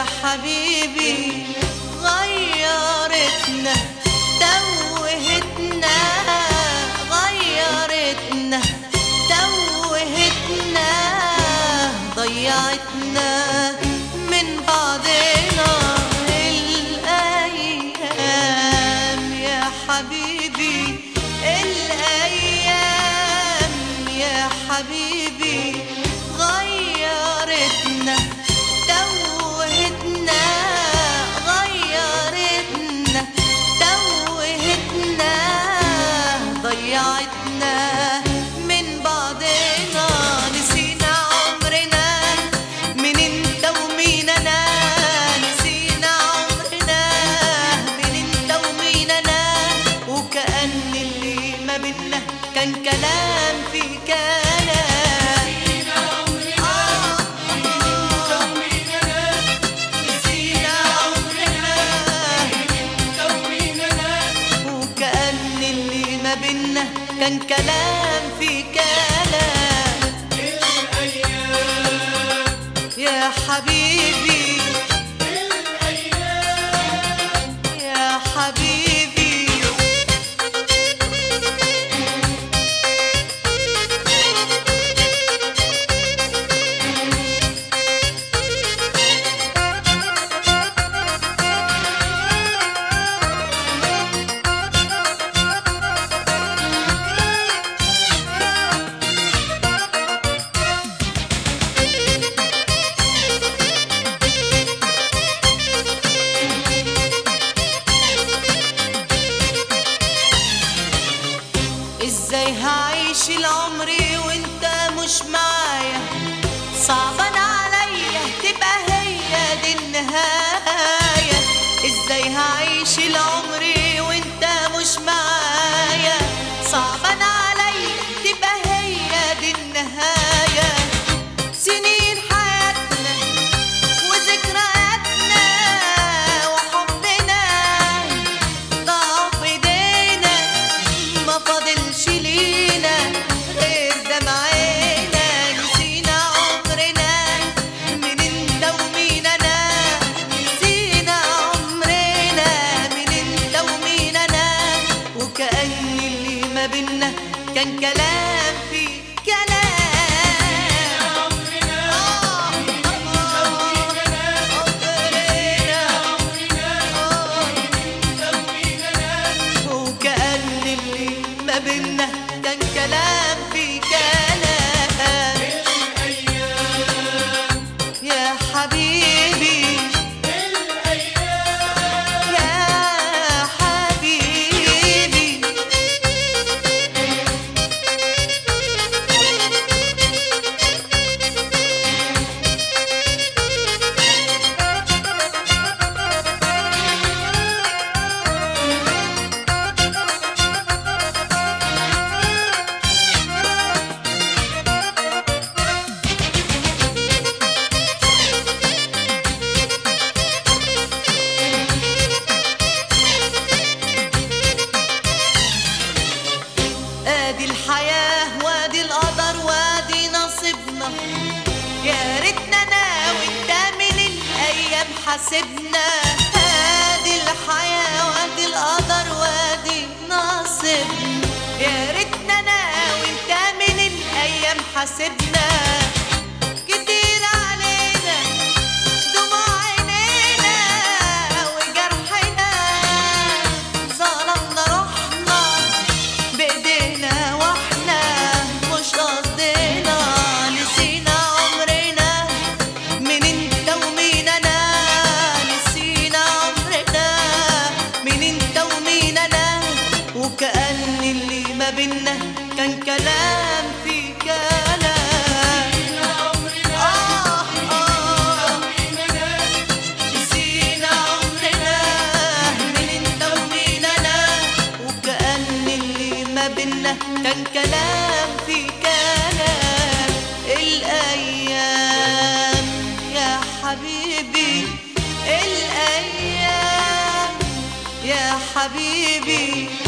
حبيبي غيرتنا توهتنا غيرتنا توهتنا ضيعتنا من بعضنا الأيام يا حبيبي الأيام يا حبيبي غيرتنا توهتنا غيرتنا توهتنا ضيعتنا من بعضنا نسينا عمرنا من انت ومين انا نسينا عمرنا من انت ومين انا وكأن اللي ما بينا كان كلام في كلام آه، نسينا عمرنا وكأن اللي ما بينا كان كلام في كلام يا حبيبي يا حبيبي ازاي هعيش العمر وانت مش معايا صعبان عليا تبقى هي دي النهاية ازاي هعيش العمر وانت مش معايا صعبان عليا تبقى هي دي النهاية سنين حياتنا وذكرياتنا وحبنا ضاعوا في ايدينا ما فاضلش لينا غير دمعنا نسينا عمرنا من انت ومين انا نسينا عمرنا من انت ومين انا وكأن اللي ما بينا كان كلام في كلام آه، عمرنا وكأن اللي ما بينا كان كلام في كلام يا حبيبي يا حبيبي ادي الحياة وادي القدر وادي نصيبنا يا ريتنا انا وانت من الايام حاسبنا ادي الحياة وادي القدر وادي نصيبنا يا ريتنا انا وانت من الايام حاسبنا كتير علينا دموع عينينا وجرحنا ظلمنا روحنا بايدينا واحنا مش قصدنا نسينا عمرنا من انت ومين انا نسينا عمرنا من انت ومين انا وكأن اللي ما بينا كان كلام في كلام آه آه نسينا عمرنا من انت ومين انا وكأن اللي ما بينا كان كلام في كلام الأيام يا حبيبي الأيام يا حبيبي